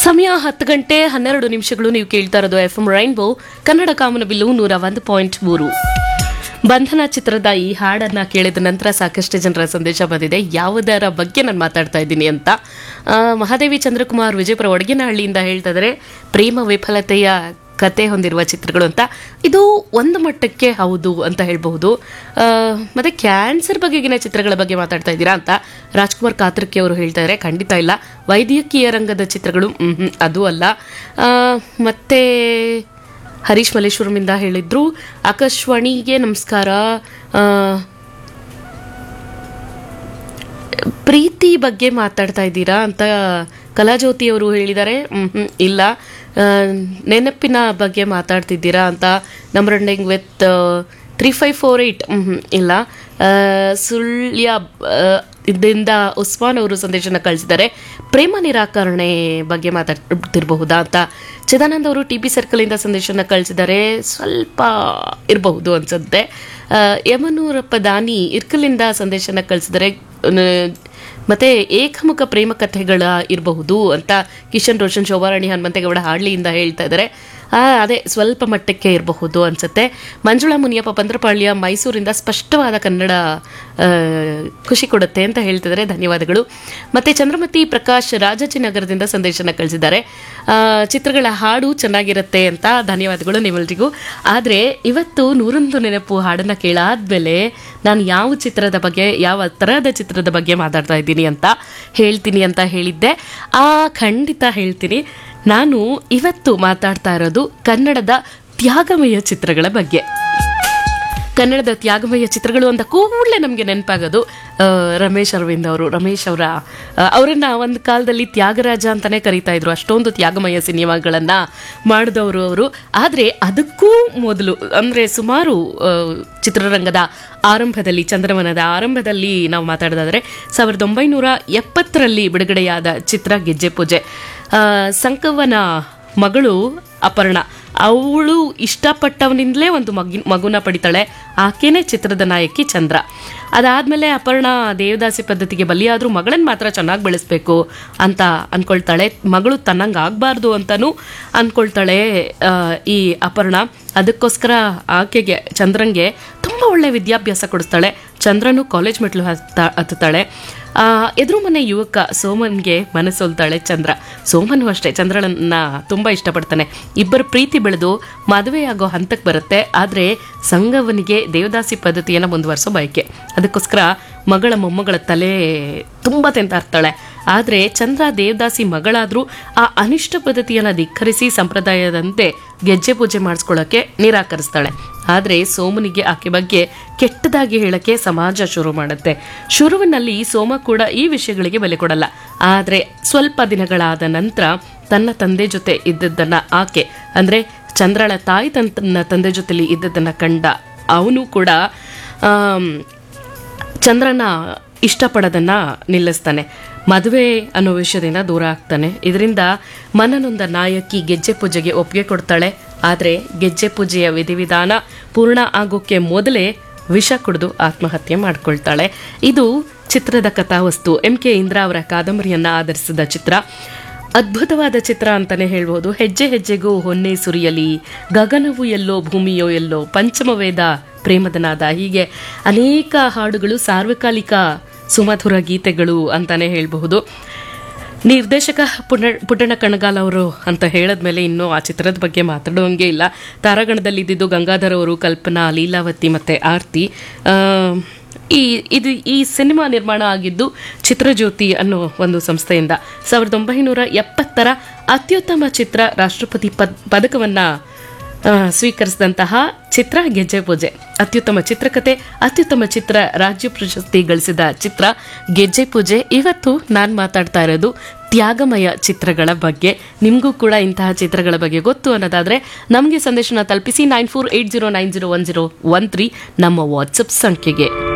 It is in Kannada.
ಸಮಯ ಹತ್ತು ಗಂಟೆ ಹನ್ನೆರಡು ನಿಮಿಷಗಳು ನೀವು ಕೇಳ್ತಾ ಇರೋದು ಎಫ್ ಎಂ ರೈನ್ಬೋ ಕನ್ನಡ ಕಾಮನಬಿಲ್ಲು ನೂರ ಒಂದು ಪಾಯಿಂಟ್ ಮೂರು ಬಂಧನ ಚಿತ್ರದ ಈ ಹಾಡನ್ನ ಕೇಳಿದ ನಂತರ ಸಾಕಷ್ಟು ಜನರ ಸಂದೇಶ ಬಂದಿದೆ ಯಾವುದರ ಬಗ್ಗೆ ನಾನು ಮಾತಾಡ್ತಾ ಇದ್ದೀನಿ ಅಂತ ಆ, ಮಹಾದೇವಿ ಚಂದ್ರಕುಮಾರ್ ವಿಜಯಪುರ ಒಡಗಿನಹಳ್ಳಿಯಿಂದ ಹೇಳ್ತಾ ಇದ್ದಾರೆ ಪ್ರೇಮ ವಿಫಲತೆಯ ಕತೆ ಹೊಂದಿರುವ ಚಿತ್ರಗಳು ಅಂತ ಇದು ಒಂದು ಮಟ್ಟಕ್ಕೆ ಹೌದು ಅಂತ ಹೇಳಬಹುದು ಮತ್ತೆ ಕ್ಯಾನ್ಸರ್ ಬಗೆಗಿನ ಚಿತ್ರಗಳ ಬಗ್ಗೆ ಮಾತಾಡ್ತಾ ಇದ್ದೀರಾ ಅಂತ ರಾಜ್ಕುಮಾರ್ ಕಾತ್ರಕ್ಕೆ ಅವರು ಹೇಳ್ತಾ ಇದ್ದಾರೆ ಖಂಡಿತ ಇಲ್ಲ ವೈದ್ಯಕೀಯ ರಂಗದ ಚಿತ್ರಗಳು ಮ್ಹೂ, ಅದು ಅಲ್ಲ ಆ, ಮತ್ತೆ ಹರೀಶ್ ಮಲ್ಲೇಶ್ವರಮಿಂದ ಹೇಳಿದ್ರು ಆಕಾಶವಾಣಿಗೆ ನಮಸ್ಕಾರ ಆ, ಪ್ರೀತಿ ಬಗ್ಗೆ ಮಾತಾಡ್ತಾ ಇದ್ದೀರಾ ಅಂತ ಕಲಾಜ್ಯೋತಿ ಅವರು ಹೇಳಿದ್ದಾರೆ ಮ್ಹೂ, ಇಲ್ಲ ಆ, ನೆನಪಿನ ಬಗ್ಗೆ ಮಾತಾಡ್ತಿದ್ದೀರಾ ಅಂತ numbering with three five four eight ಇಲ್ಲ ಆ, ಸುಳ್ಯ ಆ, ಇದರಿಂದ ಉಸ್ಮಾನ್ ಅವರು ಸಂದೇಶನ ಕಳಿಸಿದ್ದಾರೆ ಪ್ರೇಮ ನಿರಾಕರಣೆ ಬಗ್ಗೆ ಮಾತಾಡ್ತಿರಬಹುದಾ ಅಂತ ಚಿದಾನಂದ್ ಅವರು ಟಿ ಬಿ ಸರ್ಕಲಿಂದ ಸಂದೇಶನ ಕಳಿಸಿದ್ದಾರೆ ಸ್ವಲ್ಪ ಇರಬಹುದು ಅನ್ಸುತ್ತೆ ಆ, ಯಮನೂರಪ್ಪ ದಾನಿ ಇರ್ಕಲಿಂದ ಸಂದೇಶನ ಕಳಿಸಿದರೆ ಮತ್ತೆ ಏಕಮುಖ ಪ್ರೇಮ ಕಥೆಗಳ ಇರಬಹುದು ಅಂತ ಕಿಶನ್ ರೋಷನ್ ಶೋಭಾರಾಣಿ ಹನುಮಂತೇಗೌಡ ಹಾಡ್ಲಿಯಿಂದ ಹೇಳ್ತಾ ಇದ್ದಾರೆ ಆ, ಅದೇ ಸ್ವಲ್ಪ ಮಟ್ಟಕ್ಕೆ ಇರಬಹುದು ಅನ್ಸುತ್ತೆ ಮಂಜುಳಾ ಮುನಿಯಪ್ಪ ಪಂದ್ರಪಾಳ್ಯ ಮೈಸೂರಿಂದ ಸ್ಪಷ್ಟವಾದ ಕನ್ನಡ ಆ, ಖುಷಿ ಕೊಡುತ್ತೆ ಅಂತ ಹೇಳ್ತಿದ್ದಾರೆ ಧನ್ಯವಾದಗಳು ಮತ್ತೆ ಚಂದ್ರಮತಿ ಪ್ರಕಾಶ್ ರಾಜಾಜಿನಗರದಿಂದ ಸಂದೇಶನ ಕಳಿಸಿದ್ದಾರೆ ಆ, ಚಿತ್ರಗಳ ಹಾಡು ಚೆನ್ನಾಗಿರುತ್ತೆ ಅಂತ ಧನ್ಯವಾದಗಳು ನಿಮ್ಮೆಲ್ರಿಗೂ ಆದರೆ ಇವತ್ತು ನೂರೊಂದು ನೆನಪು ಹಾಡನ್ನ ಕೇಳಾದ್ಮೇಲೆ ನಾನು ಯಾವ ಚಿತ್ರದ ಬಗ್ಗೆ ಯಾವ ತರಹದ ಚಿತ್ರದ ಬಗ್ಗೆ ಮಾತಾಡ್ತಾ ಇದ್ದೀನಿ ಅಂತ ಹೇಳ್ತೀನಿ ಅಂತ ಹೇಳಿದ್ದೆ ಆ ಖಂಡಿತ ಹೇಳ್ತೀನಿ ನಾನು ಇವತ್ತು ಮಾತಾಡ್ತಾ ಇರೋದು ಕನ್ನಡದ ತ್ಯಾಗಮಯ ಚಿತ್ರಗಳ ಬಗ್ಗೆ ಕನ್ನಡದ ತ್ಯಾಗಮಯ ಚಿತ್ರಗಳು ಅಂತ ಕೂಡಲೇ ನಮಗೆ ನೆನಪಾಗೋದು ಆ, ರಮೇಶ್ ಅರವಿಂದ್ ಅವರು ರಮೇಶ್ ಅವರ ಅವರನ್ನ ಒಂದು ಕಾಲದಲ್ಲಿ ತ್ಯಾಗರಾಜ ಅಂತಾನೆ ಕರೀತಾ ಇದ್ರು ಅಷ್ಟೊಂದು ತ್ಯಾಗಮಯ ಸಿನಿಮಾಗಳನ್ನ ಮಾಡಿದವರು ಅವರು ಆದರೆ ಅದಕ್ಕೂ ಮೊದಲು ಅಂದರೆ ಸುಮಾರು ಆ, ಚಿತ್ರರಂಗದ ಆರಂಭದಲ್ಲಿ ಚಂದ್ರವನದ ಆರಂಭದಲ್ಲಿ ನಾವು ಮಾತಾಡೋದಾದ್ರೆ ಸಾವಿರದ ಒಂಬೈನೂರ ಎಪ್ಪತ್ತರಲ್ಲಿ ಬಿಡುಗಡೆಯಾದ ಚಿತ್ರ ಗೆಜ್ಜೆ ಪೂಜೆ ಆ, ಸಂಕವನ ಮಗಳು ಅಪರ್ಣ ಅವಳು ಇಷ್ಟಪಟ್ಟವನಿಂದಲೇ ಒಂದು ಮಗಿ ಮಗುನ ಪಡಿತಾಳೆ ಆಕೆನೇ ಚಿತ್ರದ ನಾಯಕಿ ಚಂದ್ರ ಅದಾದ್ಮೇಲೆ ಅಪರ್ಣ ದೇವದಾಸಿ ಪದ್ಧತಿಗೆ ಬಲಿಯಾದ್ರೂ ಮಗಳನ್ನ ಮಾತ್ರ ಚೆನ್ನಾಗಿ ಬೆಳೆಸ್ಬೇಕು ಅಂತ ಅನ್ಕೊಳ್ತಾಳೆ ಮಗಳು ತನ್ನಂಗೆ ಆಗಬಾರ್ದು ಅಂತನೂ ಅನ್ಕೊಳ್ತಾಳೆ ಆ, ಈ ಅಪರ್ಣ ಅದಕ್ಕೋಸ್ಕರ ಆಕೆಗೆ ಚಂದ್ರಂಗೆ ತುಂಬ ಒಳ್ಳೆ ವಿದ್ಯಾಭ್ಯಾಸ ಕೊಡಿಸ್ತಾಳೆ ಚಂದ್ರನು ಕಾಲೇಜ್ ಮೆಟ್ಲು ಹತ್ತ ಹತ್ತುತ್ತಾಳೆ ಆ, ಎದುರು ಮನೆ ಯುವಕ ಸೋಮನ್ಗೆ ಮನಸೊಲ್ತಾಳೆ ಚಂದ್ರ ಸೋಮನು ಅಷ್ಟೇ ಚಂದ್ರನನ್ನ ತುಂಬ ಇಷ್ಟಪಡ್ತಾನೆ ಇಬ್ಬರ ಪ್ರೀತಿ ಬೆಳೆದು ಮದುವೆಯಾಗೋ ಹಂತಕ್ಕೆ ಬರುತ್ತೆ ಆದರೆ ಸಂಗವನಿಗೆ ದೇವದಾಸಿ ಪದ್ಧತಿಯನ್ನು ಮುಂದುವರಿಸೋ ಬಯಕೆ ಅದಕ್ಕೋಸ್ಕರ ಮಗಳ ಮೊಮ್ಮಗಳ ತಲೆ ತುಂಬ ತೆಂತಾರ್ತಾಳೆ ಆದರೆ ಚಂದ್ರ ದೇವದಾಸಿ ಮಗಳಾದರೂ ಆ ಅನಿಷ್ಟ ಪದ್ಧತಿಯನ್ನು ಧಿಕ್ಕರಿಸಿ ಸಂಪ್ರದಾಯದಂತೆ ಗೆಜ್ಜೆ ಪೂಜೆ ಮಾಡಿಸ್ಕೊಳ್ಳೋಕೆ ನಿರಾಕರಿಸ್ತಾಳೆ ಆದರೆ ಸೋಮನಿಗೆ ಆಕೆ ಬಗ್ಗೆ ಕೆಟ್ಟದಾಗಿ ಹೇಳಕ್ಕೆ ಸಮಾಜ ಶುರು ಮಾಡುತ್ತೆ ಶುರುವಿನಲ್ಲಿ ಸೋಮ ಕೂಡ ಈ ವಿಷಯಗಳಿಗೆ ಬೆಲೆ ಕೊಡಲ್ಲ ಆದರೆ ಸ್ವಲ್ಪ ದಿನಗಳಾದ ನಂತರ ತನ್ನ ತಂದೆ ಜೊತೆ ಇದ್ದದ್ದನ್ನ ಆಕೆ ಅಂದ್ರೆ ಚಂದ್ರಳ ತಾಯಿ ತನ್ನ ತಂದೆ ಜೊತೆಲಿ ಇದ್ದದ್ದನ್ನ ಕಂಡ ಅವನು ಕೂಡ ಆಮ್, ಚಂದ್ರನ ಇಷ್ಟಪಡೋದನ್ನ ನಿಲ್ಲಿಸ್ತಾನೆ ಮದುವೆ ಅನ್ನೋ ವಿಷಯದಿಂದ ದೂರ ಆಗ್ತಾನೆ ಇದರಿಂದ ಮನನೊಂದ ನಾಯಕಿ ಗೆಜ್ಜೆ ಪೂಜೆಗೆ ಒಪ್ಪಿಗೆ ಕೊಡ್ತಾಳೆ ಆದರೆ ಗೆಜ್ಜೆ ಪೂಜೆಯ ವಿಧಿವಿಧಾನ ಪೂರ್ಣ ಆಗೋಕ್ಕೆ ಮೊದಲೇ ವಿಷ ಕುಡಿದು ಆತ್ಮಹತ್ಯೆ ಮಾಡ್ಕೊಳ್ತಾಳೆ ಇದು ಚಿತ್ರದ ಕಥಾವಸ್ತು ಎಂ ಕೆ ಇಂದ್ರ ಅವರ ಕಾದಂಬರಿಯನ್ನ ಆಧರಿಸಿದ ಚಿತ್ರ ಅದ್ಭುತವಾದ ಚಿತ್ರ ಅಂತಾನೆ ಹೇಳ್ಬೋದು ಹೆಜ್ಜೆ ಹೆಜ್ಜೆಗೂ ಹೊನ್ನೆ ಸುರಿಯಲಿ ಗಗನವು ಎಲ್ಲೋ ಭೂಮಿಯೋ ಎಲ್ಲೋ ಪಂಚಮವೇದ ಪ್ರೇಮದ ನಾದ ಹೀಗೆ ಅನೇಕ ಹಾಡುಗಳು ಸಾರ್ವಕಾಲಿಕ ಸುಮಧುರ ಗೀತೆಗಳು ಅಂತಾನೆ ಹೇಳಬಹುದು ನಿರ್ದೇಶಕ ಪುಣ ಪುಟ್ಟಣ ಕಣಗಾಲ್ ಅವರು ಅಂತ ಹೇಳಿದ್ಮೇಲೆ ಇನ್ನೂ ಆ ಚಿತ್ರದ ಬಗ್ಗೆ ಮಾತಾಡುವಂಗೆ ಇಲ್ಲ ತಾರಾಗಣದಲ್ಲಿ ಇದ್ದಿದ್ದು ಗಂಗಾಧರ್ ಅವರು ಕಲ್ಪನಾ ಲೀಲಾವತಿ ಮತ್ತೆ ಆರ್ತಿ ಆ, ಈ ಇದು ಈ ಸಿನಿಮಾ ನಿರ್ಮಾಣ ಆಗಿದ್ದು ಚಿತ್ರಜ್ಯೋತಿ ಅನ್ನೋ ಒಂದು ಸಂಸ್ಥೆಯಿಂದ ಸಾವಿರದ ಒಂಬೈನೂರ ಎಪ್ಪತ್ತರ ಅತ್ಯುತ್ತಮ ಚಿತ್ರ ರಾಷ್ಟ್ರಪತಿ ಪದ್ ಪದಕವನ್ನ ಆ, ಸ್ವೀಕರಿಸಿದಂತಹ ಚಿತ್ರ ಗೆಜ್ಜೆ ಪೂಜೆ ಅತ್ಯುತ್ತಮ ಚಿತ್ರಕಥೆ ಅತ್ಯುತ್ತಮ ಚಿತ್ರ ರಾಜ್ಯ ಪ್ರಶಸ್ತಿ ಗಳಿಸಿದ ಚಿತ್ರ ಗೆಜ್ಜೆ ಪೂಜೆ ಇವತ್ತು ನಾನು ಮಾತಾಡ್ತಾ ಇರೋದು ತ್ಯಾಗಮಯ ಚಿತ್ರಗಳ ಬಗ್ಗೆ ನಿಮಗೂ ಕೂಡ ಇಂತಹ ಚಿತ್ರಗಳ ಬಗ್ಗೆ ಗೊತ್ತು ಅನ್ನೋದಾದ್ರೆ ನಮಗೆ ಸಂದೇಶನ ತಲುಪಿಸಿ nine four eight zero nine zero one zero one three ನಮ್ಮ ವಾಟ್ಸಪ್ ಸಂಖ್ಯೆಗೆ